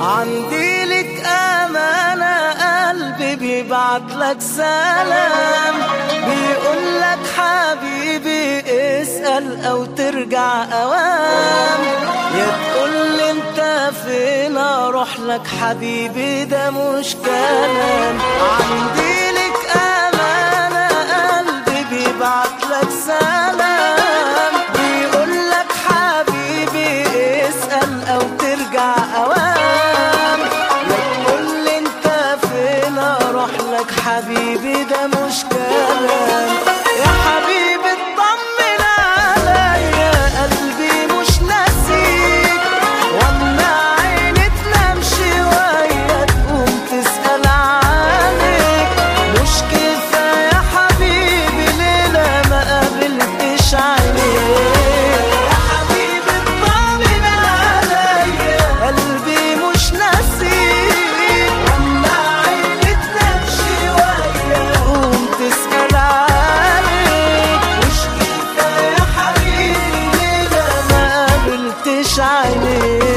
عندي لك أمانة قلبي بيبعت لك سلام بيقول لك حبيبي اسأل أو ترجع أوام يا تقول لي انت فين اروح لك حبيبي ده مش كلام عندي لك أمانة قلبي بيبعت لك سلام بيقول لك حبيبي اسأل أو ترجع أوام لا تقول لي انت فين اروح لك حبيبي ده مش كلام يا حبيبي اطمن عليا قلبي مش ناسيك واما عيني تنام شوية تقوم تسأل عنك مش كفاية حبيبي ليلة ما قابلتش عينيك يا حبيبي اطمن عليا قلبي مش ناسيك واما عيني تنام شوية تقوم تسأل عنك مش كفاية حبيبي ليلة ما قابلتش عينيك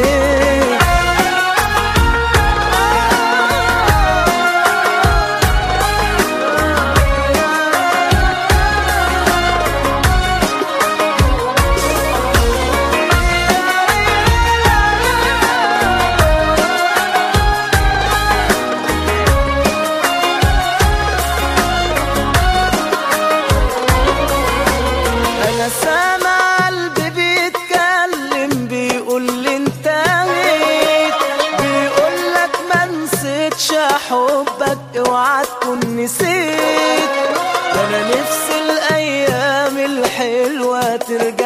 انا سامع قلبي بيتكلم بيقول لي انت غيت بيقول لك ما نسيتش حبك اوعى تكون نسيت انا نفسي الايام الحلوه ترجع